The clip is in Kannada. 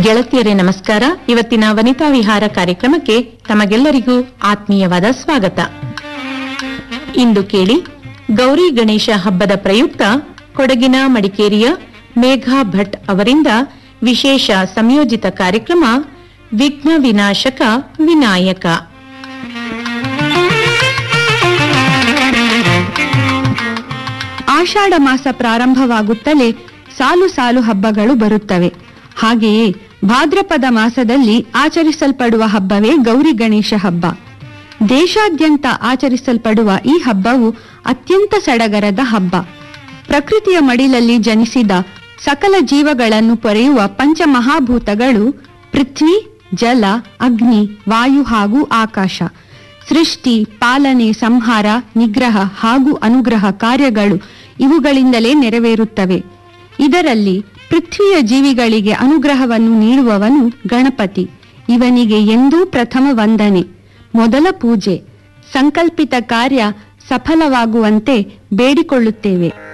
ಗೆಳತಿಯರೇ ನಮಸ್ಕಾರ ಇವತ್ತಿನ ವನಿತಾ ವಿಹಾರ ಕಾರ್ಯಕ್ರಮಕ್ಕೆ ತಮಗೆಲ್ಲರಿಗೂ ಆತ್ಮೀಯವಾದ ಸ್ವಾಗತ ಇಂದು ಕೇಳಿ ಗೌರಿ ಗಣೇಶ ಹಬ್ಬದ ಪ್ರಯುಕ್ತ ಕೊಡಗಿನ ಮಡಿಕೇರಿಯ ಮೇಘಾ ಭಟ್ ಅವರಿಂದ ವಿಶೇಷ ಸಂಯೋಜಿತ ಕಾರ್ಯಕ್ರಮ ವಿಘ್ನ ವಿನಾಶಕ ವಿನಾಯಕ ಆಷಾಢ ಮಾಸ ಪ್ರಾರಂಭವಾಗುತ್ತಲೇ ಸಾಲು ಸಾಲು ಹಬ್ಬಗಳು ಬರುತ್ತವೆ ಹಾಗೆಯೇ ಭಾದ್ರಪದ ಮಾಸದಲ್ಲಿ ಆಚರಿಸಲ್ಪಡುವ ಹಬ್ಬವೇ ಗೌರಿ ಗಣೇಶ ಹಬ್ಬ ದೇಶಾದ್ಯಂತ ಆಚರಿಸಲ್ಪಡುವ ಈ ಹಬ್ಬವು ಅತ್ಯಂತ ಸಡಗರದ ಹಬ್ಬ ಪ್ರಕೃತಿಯ ಮಡಿಲಲ್ಲಿ ಜನಿಸಿದ ಸಕಲ ಜೀವಗಳನ್ನು ಪೊರೆಯುವ ಪಂಚಮಹಾಭೂತಗಳು ಪೃಥ್ವಿ ಜಲ ಅಗ್ನಿ ವಾಯು ಹಾಗೂ ಆಕಾಶ ಸೃಷ್ಟಿ ಪಾಲನೆ ಸಂಹಾರ ನಿಗ್ರಹ ಹಾಗೂ ಅನುಗ್ರಹ ಕಾರ್ಯಗಳು ಇವುಗಳಿಂದಲೇ ನೆರವೇರುತ್ತವೆ ಇದರಲ್ಲಿ ಪೃಥ್ವಿಯ ಜೀವಿಗಳಿಗೆ ಅನುಗ್ರಹವನ್ನು ನೀಡುವವನು ಗಣಪತಿ ಇವನಿಗೆ ಎಂದೂ ಪ್ರಥಮ ವಂದನೆ ಮೊದಲ ಪೂಜೆ ಸಂಕಲ್ಪಿತ ಕಾರ್ಯ ಸಫಲವಾಗುವಂತೆ ಬೇಡಿಕೊಳ್ಳುತ್ತೇವೆ